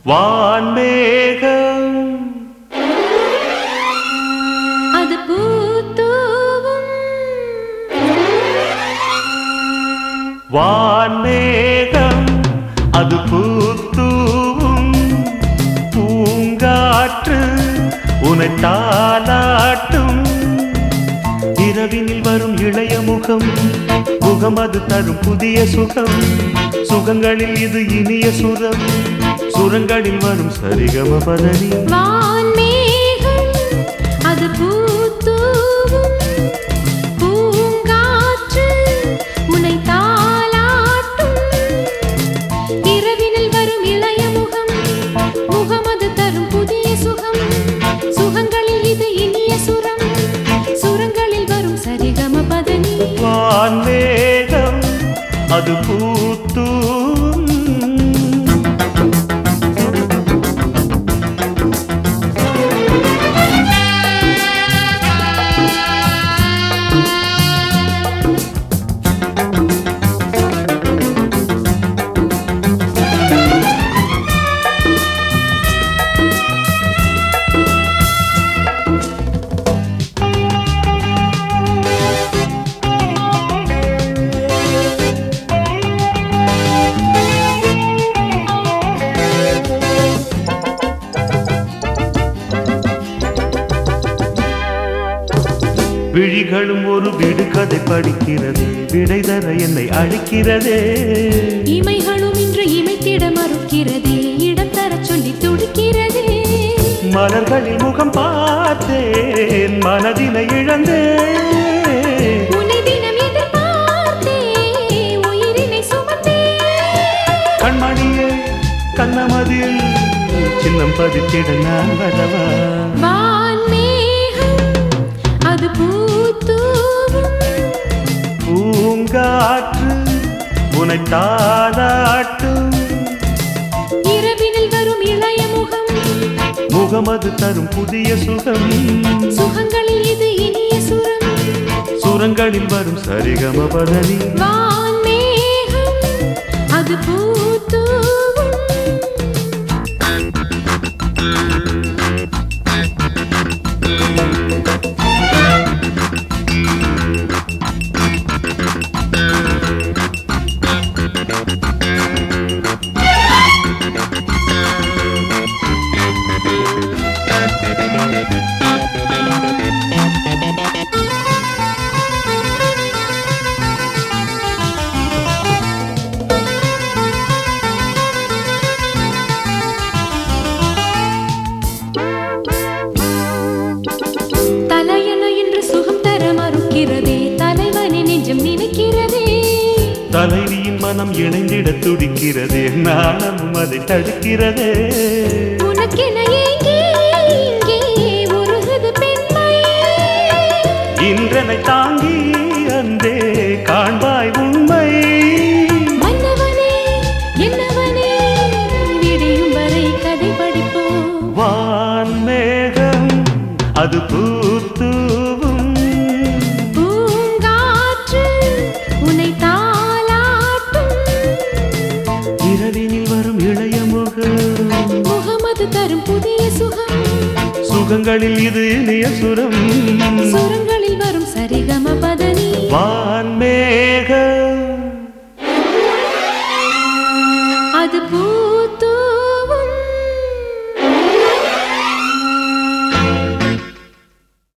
வான்மேகம் அது பூத்தூவும் வான்மேகம் அது பூத்தூவும் பூங்காற்று உனை தாலாட்டும் இரவினில் வரும் இளைய முகம் முகம் அது தரும் புதிய சுகம் சுகங்களில் இது இனிய சுரம் சுரங்களில் வரும் சரிகம பதனி வான்மேகம் அது பூத்தூவும் பூங்காற்று உன்னை தாலாட்டும் இரவினில் வரும் இளைய முகம் முகம் அது தரும் புதிய சுகம் சுகங்களில் இது இனிய சுரம் சுரங்களில் வரும் சரிகம பதனி வான்மேகம் அது பூத்தூவும் விழிகளும் ஒரு விடுகதை படிக்கிறது விடை தர என்னை அழிக்கிறதே இமைகளும் இன்று இமைத்திட மறுக்கிறதே இடம் தரச் சொல்லி துடிக்கிறதே மலர்களில் முகம் பார்த்தேன் மனதினை இழந்தேன் உன்னை தினம் எதிர்பார்த்தே உயிரினை சுமந்தே கண்மணியே கண்ணமதில் சின்னம் பதித்திட நான் வரவா வான்மேகம் அது பூத்தூவும் பூங்காற்று உனை தாளாட்டும் இரவினில் வரும் இளைய முகம் முகமது தரும் புதிய சுகம் சுகங்களில் இது இனிய சுரம் சுரங்களில் வரும் சரிகம பதனி வான்மேகம் அது பூத்தூவும் தலையணு என்று சுகம் தர மறுக்கிறதே தலைவனை நெஞ்சம் நினைக்கிறதே தலைவியின் மனம் இணைந்திட துடிக்கிறது நாணமும் அதை தடுக்கிறதே உனக்கென ஏங்கி இங்கே உருகுது பெண்மை இன்றனை தாங்கி அந்தே காண்பாய் உண்மை மன்னவனே என்னவனே விடியும் வரை கதை படிப்போம் வான்மேகம் அது பூத்தூவும் பூங்காற்று உன்னை தாலாட்டும் இரவினில் வரும் இளைய முகம் முகமது தரும் புதிய சுகம் சுகங்களில் இது இனிய சுரம் சுரங்களில் வரும் சரிகம பதனி வான்மேகம் அது பூ